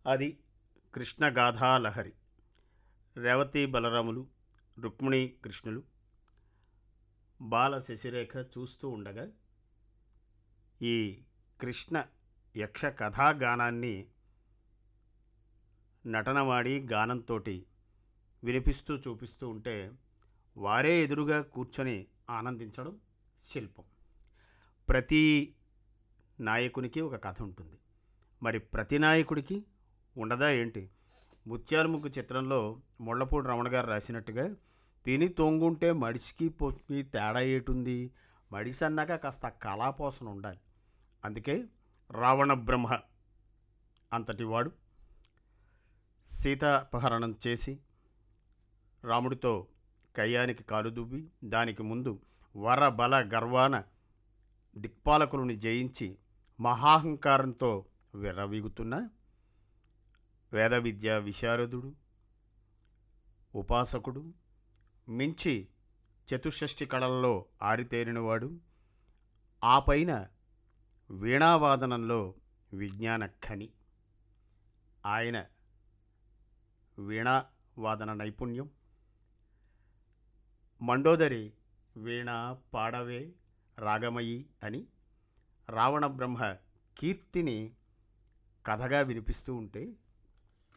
అది కృష్ణగాథాలహరి రేవతి బలరాములు రుక్మిణి కృష్ణులు బాల శశిరేఖ చూస్తూ ఉండగా ఈ కృష్ణ యక్ష కథాగానాన్ని నటనమాడి గానంతో వినిపిస్తూ చూపిస్తూ ఉంటే వారే ఎదురుగా కూర్చొని ఆనందించడం శిల్పం ప్రతి నాయకునికి ఒక కథ ఉంటుంది మరి ప్రతి నాయకుడికి ఉండదా ఏంటి ముత్యాలముగ్గు చిత్రంలో ముళ్ళపూడి రమణ గారు రాసినట్టుగా తిని తొంగుంటే మడిసికి పొక్కి తేడా ఏటుంది మడిసి అన్నాక కాస్త కళాపోసన ఉండాలి అందుకే రావణ బ్రహ్మ అంతటి వాడు సీతాపహరణం చేసి రాముడితో కయ్యానికి కాలు దువ్వి దానికి ముందు వర బల గర్వాన దిక్పాలకులను జయించి మహాహంకారంతో విర్రవీగుతున్న వేద విద్య విశారదుడు ఉపాసకుడు మించి చతుషష్ఠి కళల్లో ఆరితేరినవాడు ఆ పైన వీణావాదనంలో విజ్ఞాన ఖని ఆయన వీణావాదన నైపుణ్యం మండోదరి వీణ పాడవే రాగమయి అని రావణ బ్రహ్మ కీర్తిని కథగా వినిపిస్తూ ఉంటే